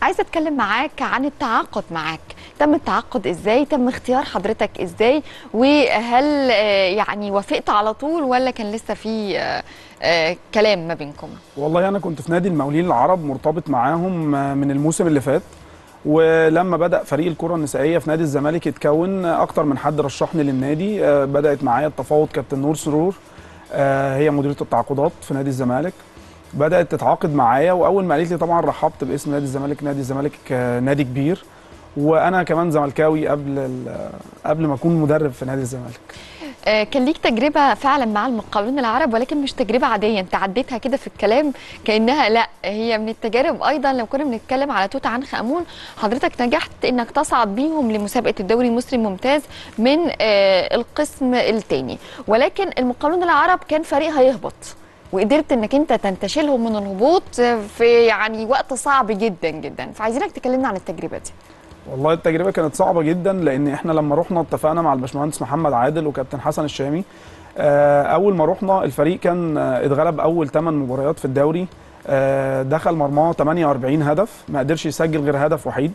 عايزه اتكلم معاك عن التعاقد معاك تم التعاقد ازاي تم اختيار حضرتك ازاي وهل آه، يعني وافقت على طول ولا كان لسه في آه، آه، كلام ما بينكم والله انا كنت في نادي المقاولين العرب مرتبط معاهم آه، من الموسم اللي فات ولما بدا فريق الكره النسائيه في نادي الزمالك يتكون آه، اكتر من حد رشحني للنادي آه، بدات معايا التفاوض كابتن نور سرور آه، هي مديره التعاقدات في نادي الزمالك بدات تتعاقد معايا واول ما قالت لي طبعا رحبت باسم نادي الزمالك نادي الزمالك آه، نادي كبير وانا كمان زملكاوي قبل ال- قبل ما اكون مدرب في نادي الزمالك آه، كان ليك تجربه فعلا مع المقاولون العرب ولكن مش تجربه عاديه انت عديتها كده في الكلام كانها لا هي من التجارب ايضا لو كنا بنتكلم على توت عنخ امون حضرتك نجحت انك تصعد بيهم لمسابقه الدوري المصري الممتاز من آه، القسم الثاني ولكن المقاولون العرب كان فريق هيهبط وقدرت انك انت تنتشلهم من الهبوط في يعني وقت صعب جدا جدا فعايزينك تكلمنا عن التجربه دي والله التجربه كانت صعبه جدا لان احنا لما رحنا اتفقنا مع الباشمهندس محمد عادل وكابتن حسن الشامي آه، اول ما رحنا الفريق كان آه، اتغلب اول 8 مباريات في الدوري آه، دخل مرماه 48 هدف ما قدرش يسجل غير هدف وحيد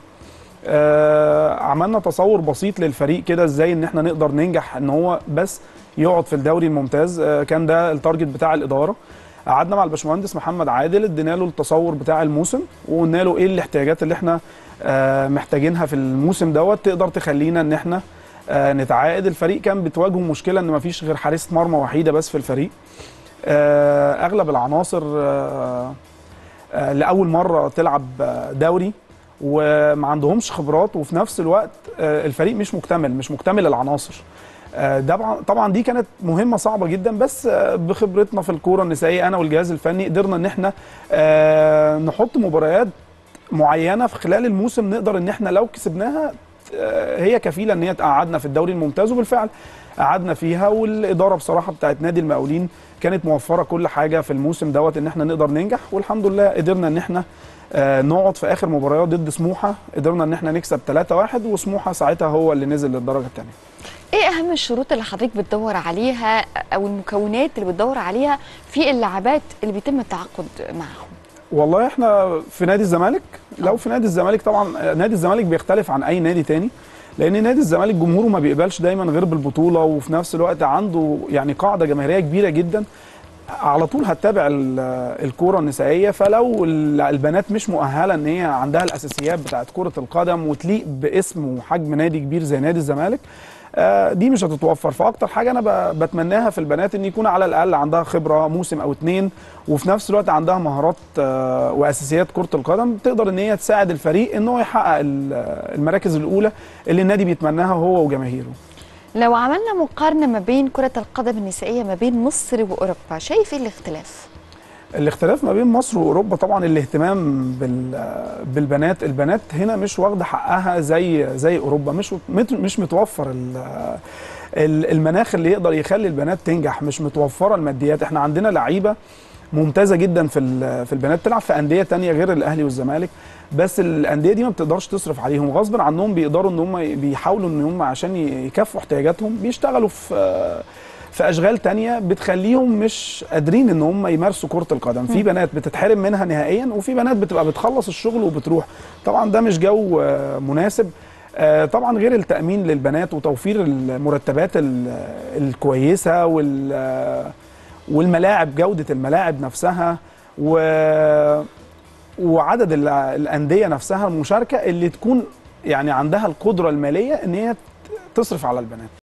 آه، عملنا تصور بسيط للفريق كده ازاي ان احنا نقدر ننجح ان هو بس يقعد في الدوري الممتاز آه، كان ده التارجت بتاع الاداره قعدنا مع الباشمهندس محمد عادل ادينا له التصور بتاع الموسم وقلنا له ايه الاحتياجات اللي احنا آه، محتاجينها في الموسم دوت تقدر تخلينا ان احنا آه، نتعاقد الفريق كان بتواجهه مشكله ان مفيش غير حارسه مرمى وحيده بس في الفريق آه، اغلب العناصر آه، آه، لاول مره تلعب آه، دوري وما عندهمش خبرات وفي نفس الوقت آه، الفريق مش مكتمل مش مكتمل العناصر آه، طبعا طبعا دي كانت مهمه صعبه جدا بس آه، بخبرتنا في الكوره النسائيه انا والجهاز الفني قدرنا ان احنا آه، نحط مباريات معينه في خلال الموسم نقدر ان احنا لو كسبناها آه، هي كفيله ان هي تقعدنا في الدوري الممتاز وبالفعل قعدنا فيها والاداره بصراحه بتاعت نادي المقاولين كانت موفره كل حاجه في الموسم دوت ان احنا نقدر ننجح والحمد لله قدرنا ان احنا آه، نقعد في اخر مباريات ضد سموحه قدرنا ان احنا نكسب 3-1 وسموحه ساعتها هو اللي نزل للدرجه الثانيه ايه اهم الشروط اللي حضرتك بتدور عليها او المكونات اللي بتدور عليها في اللاعبات اللي بيتم التعاقد معاهم والله احنا في نادي الزمالك لو في نادي الزمالك طبعا نادي الزمالك بيختلف عن اي نادي تاني لان نادي الزمالك جمهوره ما بيقبلش دايما غير بالبطوله وفي نفس الوقت عنده يعني قاعده جماهيريه كبيره جدا على طول هتتابع ال- الكوره النسائيه فلو ال- البنات مش مؤهله ان هي عندها الاساسيات بتاعت كره القدم وتليق باسم وحجم نادي كبير زي نادي الزمالك آه، دي مش هتتوفر فاكتر حاجه انا ب- بتمناها في البنات ان يكون على الاقل عندها خبره موسم او اتنين وفي نفس الوقت عندها مهارات آه، واساسيات كره القدم تقدر ان هي تساعد الفريق ان هو يحقق ال- المراكز الاولى اللي النادي بيتمناها هو وجماهيره لو عملنا مقارنه ما بين كره القدم النسائيه ما بين مصر واوروبا شايف ايه الاختلاف الاختلاف ما بين مصر واوروبا طبعا الاهتمام بال بالبنات البنات هنا مش واخده حقها زي زي اوروبا مش مت- مش متوفر ال- ال- المناخ اللي يقدر يخلي البنات تنجح مش متوفره الماديات احنا عندنا لعيبه ممتازه جدا في ال- في البنات تلعب في انديه تانية غير الاهلي والزمالك بس الانديه دي ما بتقدرش تصرف عليهم غصب عنهم بيقدروا ان هم بيحاولوا ان هم عشان يكفوا احتياجاتهم بيشتغلوا في في اشغال تانية بتخليهم مش قادرين ان هم يمارسوا كرة القدم في بنات بتتحرم منها نهائيا وفي بنات بتبقى بتخلص الشغل وبتروح طبعا ده مش جو آه، مناسب آه، طبعا غير التأمين للبنات وتوفير المرتبات ال- الكويسة وال آه، والملاعب جودة الملاعب نفسها و وعدد ال- الأندية نفسها المشاركة اللي تكون يعني عندها القدرة المالية ان هي تصرف على البنات